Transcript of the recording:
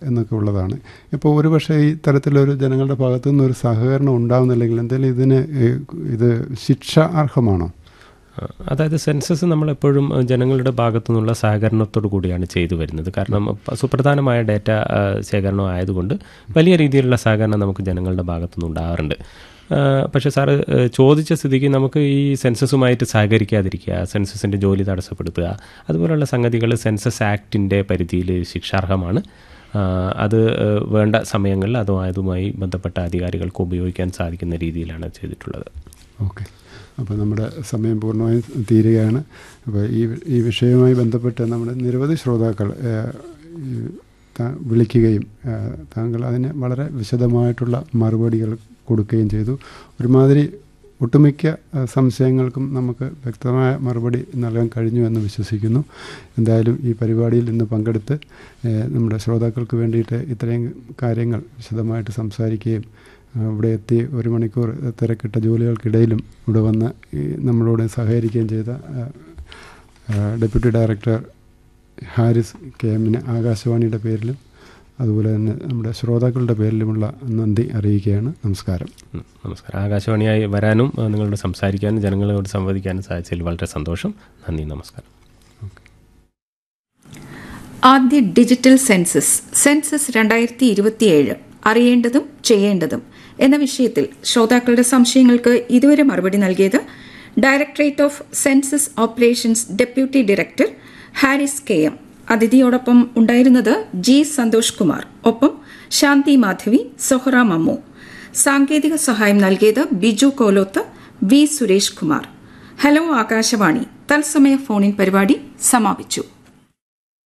എന്നൊക്കെ ഉള്ളതാണ് ഇപ്പോൾ ഒരു പക്ഷേ ഈ തരത്തിലൊരു ജനങ്ങളുടെ ഭാഗത്തു നിന്ന് ഒരു സഹകരണം ഉണ്ടാവുന്നില്ലെങ്കിൽ എന്തെങ്കിലും ഇതിന് ഏഹ്, ഇത് ശിക്ഷ അർഹമാണോ ആ, അതായത് സെൻസസ് നമ്മളെപ്പോഴും അഹ്, ജനങ്ങളുടെ ഭാഗത്തു നിന്നുള്ള സഹകരണത്തോടു കൂടിയാണ് ചെയ്തു വരുന്നത് കാരണം പ- സുപ്രധാനമായ ഡേറ്റ ആ, ശേഖരണം ആയതുകൊണ്ട് വലിയ രീതിയിലുള്ള സഹകരണം നമുക്ക് ജനങ്ങളുടെ ഭാഗത്തു നിന്ന് ഉണ്ടാകാറുണ്ട് ആ, പക്ഷേ സാറ് ഏ, ചോദിച്ച സ്ഥിതിക്ക് നമുക്ക് ഈ സെൻസസുമായിട്ട് സഹകരിക്കാതിരിക്കുക സെൻസസിൻ്റെ ജോലി തടസ്സപ്പെടുത്തുക അതുപോലുള്ള സംഗതികൾ സെൻസസ് ആക്ടിൻ്റെ പരിധിയിൽ ശിക്ഷാർഹമാണ് ആ, അത് ഏ, വേണ്ട സമയങ്ങളിൽ അതുമായതുമായി ബന്ധപ്പെട്ട അധികാരികൾക്ക് ഉപയോഗിക്കാൻ സാധിക്കുന്ന രീതിയിലാണ് ചെയ്തിട്ടുള്ളത് ഓക്കെ അപ്പോൾ നമ്മുടെ സമയം പൂർണ്ണമായും തീരുകയാണ് അപ്പോൾ ഈ ഈ വിഷയവുമായി ബന്ധപ്പെട്ട് നമ്മുടെ നിരവധി ശ്രോതാക്കൾ ഏഹ്, ഈ താ- വിളിക്കുകയും ഏഹ്, താങ്കൾ അതിന് വളരെ വിശദമായിട്ടുള്ള മറുപടികൾ കൊടുക്കുകയും ചെയ്തു ഒരുമാതിരി ഒട്ടുമിക്ക ഏഹ്, സംശയങ്ങൾക്കും നമുക്ക് വ്യക്തമായ മറുപടി നൽകാൻ കഴിഞ്ഞു എന്ന് വിശ്വസിക്കുന്നു എന്തായാലും ഈ പരിപാടിയിൽ ഇന്ന് പങ്കെടുത്ത് ഏഹ്, നമ്മുടെ ശ്രോതാക്കൾക്ക് വേണ്ടിയിട്ട് ഇത്രയും കാര്യങ്ങൾ വിശദമായിട്ട് സംസാരിക്കുകയും ആ, ഇവിടെ എത്തി ഒരു മണിക്കൂർ തിരക്കിട്ട ജോലികൾക്കിടയിലും ഇവിടെ വന്ന് ഈ നമ്മളോട് സഹകരിക്കുകയും ചെയ്ത ആ, ആ, ഡെപ്യൂട്ടി ഡയറക്ടർ ഹാരിസ് കെ എമ്മിന് ആകാശവാണിയുടെ പേരിലും അതുപോലെ തന്നെ നമ്മുടെ ശ്രോതാക്കളുടെ പേരിലുമുള്ള നന്ദി അറിയിക്കുകയാണ് നമസ്കാരം ഉം, നമസ്കാരം ആകാശവാണിയായി വരാനും ആ, നിങ്ങളോട് സംസാരിക്കാനും ജനങ്ങളോട് സംവദിക്കാനും സാധിച്ചതിൽ വളരെ സന്തോഷം നന്ദി നമസ്കാരം ആദ്യ ഡിജിറ്റൽ സെൻസസ് സെൻസസ് രണ്ടായിരത്തി ഇരുപത്തിയേഴ് അറിയേണ്ടതും ചെയ്യേണ്ടതും എന്ന വിഷയത്തിൽ ശ്രോതാക്കളുടെ സംശയങ്ങൾക്ക് ഇതുവരെ മറുപടി നൽകിയത് directorate of census operations deputy director Haris K M അതിഥിയോടൊപ്പം ഉണ്ടായിരുന്നത് ജി സന്തോഷ് കുമാർ ഒപ്പം ശാന്തി മാധവി സൊഹറ മമ്മു സാങ്കേതിക സഹായം നൽകിയത് ബിജു കോലോത്ത് വി സുരേഷ് കുമാർ ഹലോ ആകാശവാണി തത്സമയ ഫോണിൻ പരിപാടി സമാപിച്ചു